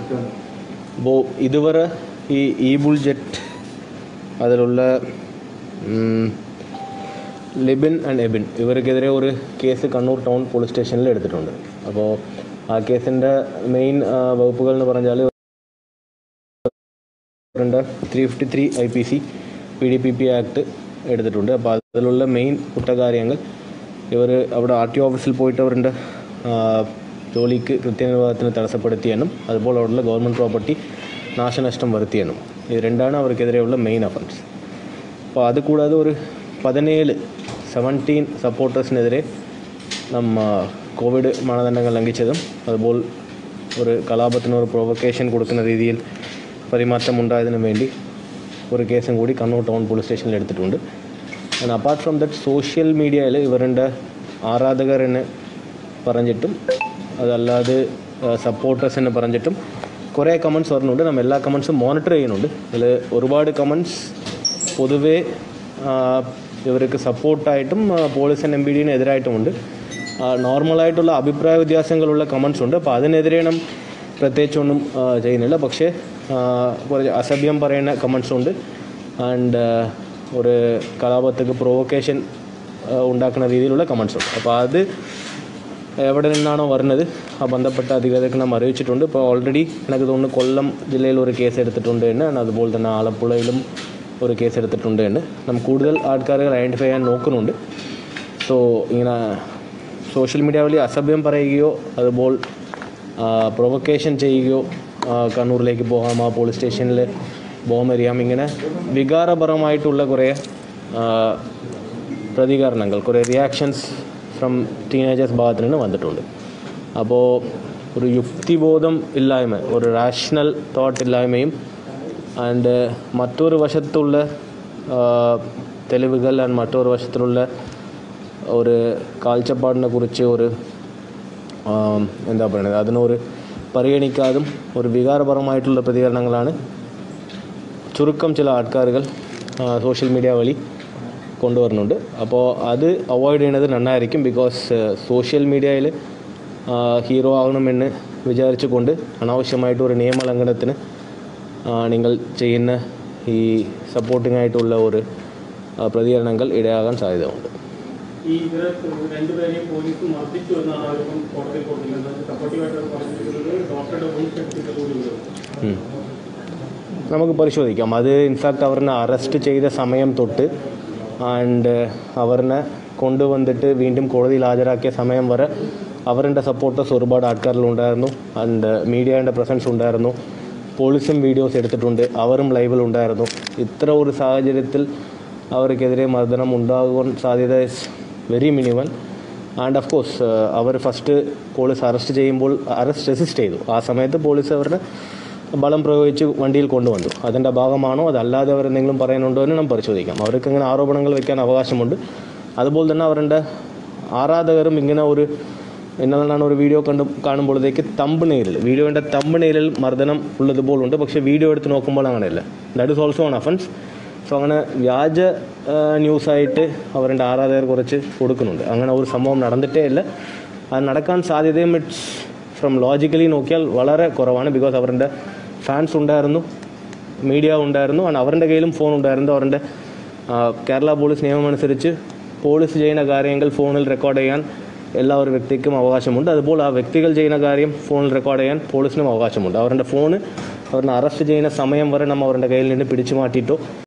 കിട്ടുന്നത് അപ്പോൾ ഇതുവരെ ഈ ഈ ബുൾജെറ്റ് അതിലുള്ള ഉം, ലിബിൻ ആൻഡ് എബിൻ ഇവർക്കെതിരെ ഒരു കേസ് കണ്ണൂർ ടൗൺ പോലീസ് സ്റ്റേഷനിൽ എടുത്തിട്ടുണ്ട് അപ്പോൾ ആ കേസിൻ്റെ മെയിൻ വകുപ്പുകൾ എന്ന് പറഞ്ഞാൽ three fifty three I P C P D P P act എടുത്തിട്ടുണ്ട് അപ്പോൾ അതിലുള്ള മെയിൻ കുറ്റകാര്യങ്ങൾ ഇവർ അവിടെ ആർ ടി ഓഫീസിൽ പോയിട്ട് അവരുടെ ആ, ജോലിക്ക് കൃത്യനിർവാഹത്തിന് തടസ്സപ്പെടുത്തിയെന്നും അതുപോലെ അവിടെയുള്ള ഗവൺമെൻറ് പ്രോപ്പർട്ടി നാശനഷ്ടം വരുത്തിയെന്നും ഇത് രണ്ടാണ് അവർക്കെതിരെയുള്ള മെയിൻ അഫൻസ് അപ്പോൾ അത് കൂടാതെ ഒരു പതിനേഴ് സെവൻറ്റീൻ സപ്പോർട്ടേഴ്സിനെതിരെ നമ്മ കോവിഡ് മാനദണ്ഡങ്ങൾ ലംഘിച്ചതും അതുപോലെ ഒരു കലാപത്തിന് ഒരു പ്രൊവക്കേഷൻ കൊടുക്കുന്ന രീതിയിൽ പെരുമാറ്റം ഉണ്ടായതിനു വേണ്ടി ഒരു കേസും കൂടി കണ്ണൂർ ടൗൺ പോലീസ് സ്റ്റേഷനിൽ എടുത്തിട്ടുണ്ട് and apart from that social മീഡിയയിൽ ഇവരുടെ ആരാധകർ എന്ന് പറഞ്ഞിട്ടും അതല്ലാതെ സപ്പോർട്ടേഴ്സ് എന്ന് പറഞ്ഞിട്ടും കുറേ കമൻസ് വരുന്നുണ്ട് നമ്മൾ എല്ലാ കമൻസും മോണിറ്റർ ചെയ്യുന്നുണ്ട് അതിൽ ഒരുപാട് കമൻസ് പൊതുവേ ആ, ഇവർക്ക് സപ്പോർട്ടായിട്ടും പോലീസിന് എം പി ഡിന് എതിരായിട്ടുമുണ്ട് ആ, നോർമലായിട്ടുള്ള അഭിപ്രായ വ്യത്യാസങ്ങളുള്ള കമൻസ് ഉണ്ട് അപ്പോൾ അതിനെതിരെ നാം പ്രത്യേകിച്ചൊന്നും ആ, ചെയ്യുന്നില്ല പക്ഷേ ആ, കുറച്ച് അസഭ്യം പറയുന്ന കമൻസ് ഉണ്ട് ആൻഡ് ഒരു കലാപത്തേക്ക് പ്രൊവക്കേഷൻ ഉണ്ടാക്കുന്ന രീതിയിലുള്ള കമൻസ് ഉണ്ട് അപ്പോൾ അത് എവിടെ നിന്നാണോ വരുന്നത് ആ ബന്ധപ്പെട്ട അധികൃതർക്ക് നാം അറിയിച്ചിട്ടുണ്ട് ഇപ്പോൾ ഓൾറെഡി എനിക്ക് തോന്നുന്നു കൊല്ലം ജില്ലയിൽ ഒരു കേസ് എടുത്തിട്ടുണ്ട് എന്ന് and അതുപോലെ തന്നെ ആലപ്പുഴയിലും ഒരു കേസ് എടുത്തിട്ടുണ്ട് എന്ന് നാം കൂടുതൽ ആൾക്കാരെ ഐഡൻറ്റിഫൈ ചെയ്യാൻ നോക്കുന്നുണ്ട് സോ ഇങ്ങനെ സോഷ്യൽ മീഡിയ വഴി അസഭ്യം പറയുകയോ അതുപോലെ പ്രൊവക്കേഷൻ ചെയ്യുകയോ ആ, കണ്ണൂരിലേക്ക് പോകാം ആ പോലീസ് സ്റ്റേഷനിൽ ബോംബെറിയാം ഇങ്ങനെ വികാരപരമായിട്ടുള്ള കുറേ ആ, പ്രതികരണങ്ങൾ കുറേ റിയാക്ഷൻസ് ഫ്രം ടീനേജേഴ്സ് ഭാഗത്തു നിന്ന് വന്നിട്ടുണ്ട് അപ്പോൾ ഒരു യുക്തിബോധം ഇല്ലായ്മ ഒരു റാഷണൽ തോട്ട് ഇല്ലായ്മയും ആൻഡ് മറ്റൊരു വശത്തുള്ള ആ, തെളിവുകൾ ആൻഡ് മറ്റൊരു വശത്തിലുള്ള ഒരു കാഴ്ചപ്പാടിനെ കുറിച്ച് ഒരു ആം, എന്താ പറയുന്നത് അതിനൊരു പരിഗണിക്കാതും ഒരു വികാരപരമായിട്ടുള്ള പ്രതികരണങ്ങളാണ് ചുരുക്കം ചില ആൾക്കാരുകൾ സോഷ്യൽ മീഡിയ വഴി കൊണ്ടുവരുന്നുണ്ട് അപ്പോൾ അത് അവോയ്ഡ് ചെയ്യുന്നത് നന്നായിരിക്കും ബിക്കോസ് സോഷ്യൽ മീഡിയയിൽ ഹീറോ ആകണമെന്ന് വിചാരിച്ചുകൊണ്ട് അനാവശ്യമായിട്ട് ഒരു നിയമലംഘനത്തിന് ആ, നിങ്ങൾ ചെയ്യുന്ന ഈ സപ്പോർട്ടിംഗ് ആയിട്ടുള്ള ഒരു ആ, പ്രതികരണങ്ങൾ ഇടയാകാൻ സാധ്യതയുണ്ട് ഈ ഇവരെ രണ്ടുപേരെയും പോലീസ് മർദ്ദിച്ചു എന്നാണ് അവരിപ്പം കോടതിയിൽ കൊടുത്തിരിക്കുന്നത് സപ്പോർട്ടീവായിട്ട് പറഞ്ഞിരിക്കുന്നത് ഡോക്ടറുടെ വോയിസ് എടുത്തിട്ട് കൂടി ഉണ്ട് ഉം. നമുക്ക് പരിശോധിക്കാം അത് ഇൻഫാക്റ്റ് അവരെ അറസ്റ്റ് ചെയ്ത സമയം തൊട്ട് ആൻഡ് അവരെ കൊണ്ടുവന്നിട്ട് വീണ്ടും കോടതിയിൽ ഹാജരാക്കിയ സമയം വരെ അവരുടെ സപ്പോർട്ടേഴ്സ് ഒരുപാട് ആൾക്കാരിലുണ്ടായിരുന്നു ആൻഡ് മീഡിയയുടെ പ്രസൻസ് ഉണ്ടായിരുന്നു പോലീസും വീഡിയോസ് എടുത്തിട്ടുണ്ട് അവരും ലൈവിൽ ഉണ്ടായിരുന്നു ഇത്ര ഒരു സാഹചര്യത്തിൽ അവർക്കെതിരെ മർദ്ദനം ഉണ്ടാകാൻ സാധ്യത is very minimal and of course അവർ ഫസ്റ്റ് പോലീസ് അറസ്റ്റ് ചെയ്യുമ്പോൾ അറസ്റ്റ് റെസിസ്റ്റ് ചെയ്തു ആ സമയത്ത് പോലീസ് അവരുടെ ബലം പ്രയോഗിച്ച് വണ്ടിയിൽ കൊണ്ടുവന്നു അതിൻ്റെ ഭാഗമാണോ അതല്ലാതെ അവർ എന്തെങ്കിലും പറയുന്നുണ്ടോ എന്ന് നാം പരിശോധിക്കാം അവർക്ക് ഇങ്ങനെ ആരോപണങ്ങൾ വെക്കാൻ അവകാശമുണ്ട് അതുപോലെ തന്നെ അവരുടെ ആരാധകരും ഇങ്ങനെ ഒരു ഇന്നലാണ് ഒരു വീഡിയോ കണ്ട് കാണുമ്പോഴത്തേക്ക് തമ്പ് നെയിലിൽ വീഡിയോൻ്റെ തമ്പ് നെയിലിൽ മർദ്ദനം ഉള്ളതുപോലുണ്ട് പക്ഷേ വീഡിയോ എടുത്ത് നോക്കുമ്പോൾ അങ്ങനെയല്ല that is also an offence so അങ്ങനെ വ്യാജ ആ, ന്യൂസായിട്ട് അവരുടെ ആരാധകർ കുറച്ച് കൊടുക്കുന്നുണ്ട് അങ്ങനെ ഒരു സംഭവം നടന്നിട്ടേ ഇല്ല അത് നടക്കാൻ സാധ്യതയും ഇറ്റ്സ് ഫ്രം ലോജിക്കലി നോക്കിയാൽ വളരെ കുറവാണ് ബിക്കോസ് അവരുടെ ഫാൻസ് ഉണ്ടായിരുന്നു മീഡിയ ഉണ്ടായിരുന്നു ആൻഡ് അവരുടെ കയ്യിലും ഫോൺ ഉണ്ടായിരുന്നു അവരുടെ ആ, കേരള പോലീസ് നിയമം അനുസരിച്ച് പോലീസ് ചെയ്യുന്ന കാര്യങ്ങൾ ഫോണിൽ റെക്കോർഡ് ചെയ്യാൻ എല്ലാ ഒരു വ്യക്തിക്കും അവകാശമുണ്ട് അതുപോലെ ആ വ്യക്തികൾ ചെയ്യുന്ന കാര്യം ഫോണിൽ റെക്കോർഡ് ചെയ്യാൻ പോലീസിനും അവകാശമുണ്ട് അവരുടെ ഫോണ് അവരുടെ അറസ്റ്റ് ചെയ്യുന്ന സമയം വരെ നമ്മൾ അവരുടെ കയ്യിൽ നിന്ന് പിടിച്ചു മാറ്റിയിട്ടോ